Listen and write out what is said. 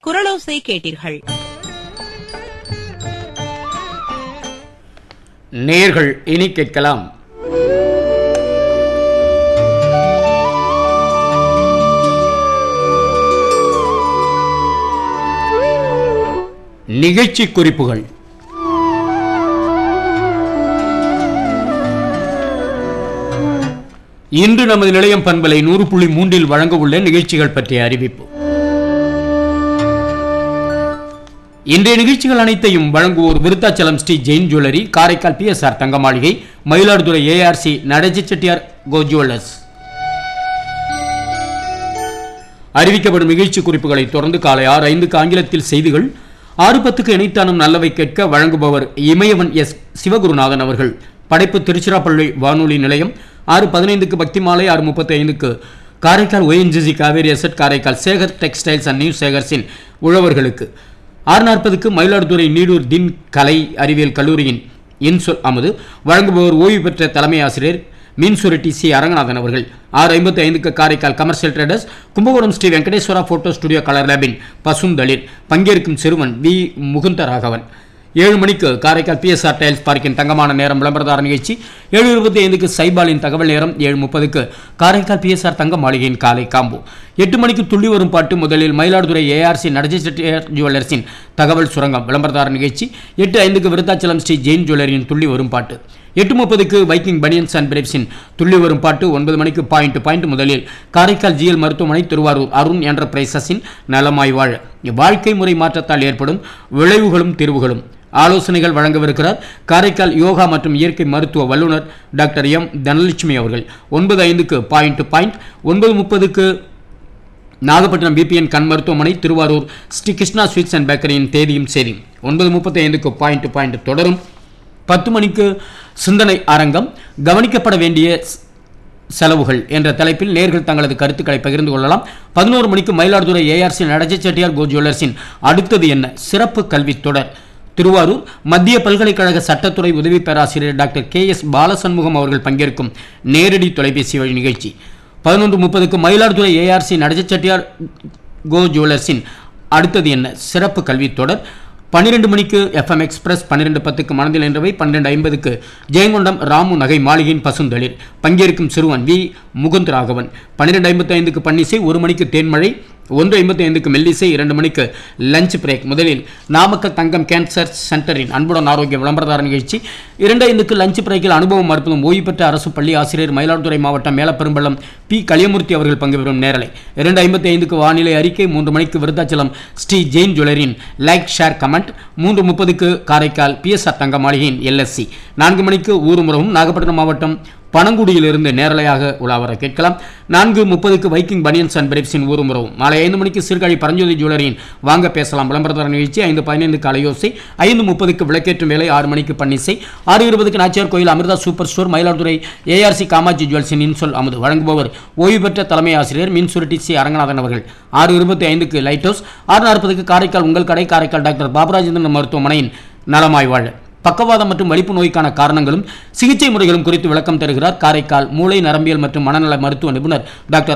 குரலோசை கேட்டீர்கள் நேர்கள் இனி கேட்கலாம் நிகழ்ச்சி குறிப்புகள் இன்று நமது நிலையம் பண்பலை நூறு புள்ளி மூன்றில் வழங்க உள்ள நிகழ்ச்சிகள் பற்றிய அறிவிப்பு இன்றைய நிகழ்ச்சிகள் அனைத்தையும் வழங்குவோர் Virudhachalam Sri Jain jewellery Karaikal BSR Thanga Maligai Mayiladuthurai ARC Nataji Chettiar co jewellers அறிவிக்கப்படும் நிகழ்ச்சி குறிப்புகளை தொடர்ந்து காலை ஆறு ஐந்துக்கு ஆங்கிலத்தில் செய்திகள் ஆறு பத்துக்கு இணைத்தானும் நல்லவை கேட்க வழங்குபவர் இமயவன் எஸ் சிவகுருநாதன் அவர்கள் படைப்பு திருச்சிராப்பள்ளி வானொலி நிலையம் ஆறு பதினைந்துக்கு பக்தி மாலை ஆறு முப்பத்தி ஐந்துக்கு Karaikal ONGC Cauvery asset Karaikal Sekar textiles and new சேகர்ஸின் உழவர்களுக்கு ஆறு நாற்பதுக்கு மயிலாடுதுறை நீடூர் தின் கலை அறிவியல் கல்லூரியின் இன்சொல் அமுது வழங்குபவர் ஓய்வு பெற்ற தலைமை ஆசிரியர் மீன்சுரட்டி சி அரங்கநாதன் அவர்கள் ஆறு ஐம்பத்தி ஐந்துக்கு Karaikal commercial traders Kumbakonam Sri Venkateswara photo studio colour லேபின் பசுந்தளிர் பங்கேற்கும் சிறுவன் வி முகுந்த ராகவன் ஏழு மணிக்கு காரைக்கால் பிஎஸ்ஆர் டைல்ஸ் பார்க்கின் தங்கமான நேரம் விளம்பரதார நிகழ்ச்சி ஏழு இருபத்தி ஐந்துக்கு சைபாலின் தகவல் நேரம் ஏழு முப்பதுக்கு காரைக்கால் பிஎஸ்ஆர் தங்க மாளிகையின் காலை காம்போ எட்டு மணிக்கு துள்ளி வரும் பாட்டு முதலில் மயிலாடுதுறை ஏஆர்சி நடஜி செட்டியார் ஜுவல்லர்ஸின் தகவல் சுரங்கம் விளம்பரதார நிகழ்ச்சி எட்டு ஐந்துக்கு விருத்தாச்சலம் ஸ்ரீ ஜெயின் ஜுவல்லரியின் துள்ளி வரும் பாட்டு எட்டு முப்பதுக்கு வைக்கிங் பனியன்ஸ் அண்ட் பிரேப்ஸின் துள்ளி வரும் பாட்டு ஒன்பது மணிக்கு பாயிண்ட் பாயிண்ட் முதலில் காரைக்கால் ஜிஎல் மருத்துவமனை திருவாரூர் அருண் என்டர்பிரைசஸின் நலமாய் வாழ வாழ்க்கை முறை மாற்றத்தால் ஏற்படும் விளைவுகளும் தீர்வுகளும் ஆலோசனைகள் வழங்கவிருக்கிறார் காரைக்கால் யோகா மற்றும் இயற்கை மருத்துவ வல்லுநர் டாக்டர் எம் தனலட்சுமி அவர்கள் ஒன்பது ஐந்துக்கு பாயிண்ட் பாயிண்ட் ஒன்பது முப்பதுக்கு நாகப்பட்டினம் பிபிஎன் கண் மருத்துவமனை திருவாரூர் ஸ்ரீ கிருஷ்ணா ஸ்வீட்ஸ் அண்ட் பேக்கரியின் தேதியும் சரி ஒன்பது முப்பத்தி ஐந்துக்கு பாயிண்ட் பாயிண்ட் தொடரும் பத்து மணிக்கு சிந்தனை அரங்கம் கவனிக்கப்பட வேண்டிய ஸ்- செலவுகள் என்ற தலைப்பில் நேர்கள் தங்களது கருத்துக்களை பகிர்ந்து கொள்ளலாம் பதினோரு மணிக்கு மயிலாடுதுறை ஏஆர்சி நடஜ செட்டியார் கோ ஜுவல்லர்ஸின் அடுத்தது என்ன சிறப்பு கல்வி தொடர் திருவாரூர் மத்திய பல்கலைக்கழக சட்டத்துறை உதவி பேராசிரியர் டாக்டர் கே எஸ் பாலசண்முகம் அவர்கள் பங்கேற்கும் நேரடி தொலைபேசி வழி நிகழ்ச்சி பதினொன்று முப்பதுக்கு மயிலாடுதுறை ஏஆர்சி நடஜ செட்டியார் கோ ஜுவல்லர்ஸின் அடுத்தது என்ன சிறப்பு கல்வி தொடர் பன்னிரெண்டு மணிக்கு எஃப்எம் எக்ஸ்பிரஸ் பன்னிரெண்டு பத்துக்கு மனதில் என்றவை பன்னிரெண்டு ஐம்பதுக்கு ஜெயங்கொண்டம் ராமு நகை மாளிகையின் பசுந்தளிர் பங்கேற்கும் சிறுவன் வி முகுந்த் ராகவன் பன்னிரெண்டு ஐம்பத்தி ஐந்துக்கு பன்னிசை ஒரு மணிக்கு தேன்மழை ஒன்று ஐம்பத்தி ஐந்துக்கு மெல்லிசை இரண்டு மணிக்கு லஞ்ச் பிரேக் முதலில் நாமக்கல் தங்கம் கேன்சர் சென்டரின் அன்புடன் ஆரோக்கிய விளம்பரதார நிகழ்ச்சி இரண்டு ஐந்துக்கு லஞ்ச் பிரேக்கில் அனுபவம் மறுப்பதும் ஓய்வு பெற்ற அரசு பள்ளி ஆசிரியர் மயிலாடுதுறை மாவட்டம் மேலப்பெரும்பள்ளம் பி கலியமூர்த்தி அவர்கள் பங்கு பெறும் நேரலை இரண்டு ஐம்பத்தி ஐந்துக்கு வானிலை அறிக்கை மூன்று மணிக்கு விருத்தாச்சலம் ஸ்ரீ ஜெயின் ஜுவல்லரியின் லைக் ஷேர் கமெண்ட் மூன்று முப்பதுக்கு காரைக்கால் பிஎஸ்ஆர் தங்க மாளிகையின் எல்எஸ்சி நான்கு மணிக்கு ஊருமுறவும் நாகப்பட்டினம் மாவட்டம் பனங்குடியிலிருந்து நேரலையாக உலாவர கேட்கலாம் நான்கு முப்பதுக்கு வைக்கிங் பனியன்ஸ் அண்ட் பிரேப்ஸின் ஊருமுறவும் மாலை ஐந்து மணிக்கு சீர்காழி பரஞ்சோதி ஜுவல்லரியின் வாங்க பேசலாம் விளம்பரத்தர நிகழ்ச்சி ஐந்து பதினைந்துக்கு அலையோசை ஐந்து முப்பதுக்கு விளக்கேற்றும் வேலை ஆறு மணிக்கு பன்னிசை ஆறு இருபதுக்கு Nachiyar Koil Amirtha super store Mayiladuthurai ARC Kamaji ஜுவல்ஸின் இன்சொல் அமுது வழங்குபவர் ஓய்வு பெற்ற தலைமை ஆசிரியர் மின்சுருட்டி சி அரங்கநாதன் அவர்கள் ஆறு இருபத்தி ஐந்துக்கு லைட் ஹவுஸ் ஆறு நாற்பதுக்கு காரைக்கால் உங்கள் கடை காரைக்கால் டாக்டர் பாபராஜேந்திரன் மருத்துவமனையின் நலமாய் வாழ பக்கவாதம் மற்றும் வலிப்பு நோய்க்கான காரணங்களும் சிகிச்சை முறைகளும் குறித்து விளக்கம் தருகிறார் காரைக்கால் மூளை நரம்பியல் மற்றும் மனநல மருத்துவ நிபுணர் டாக்டர்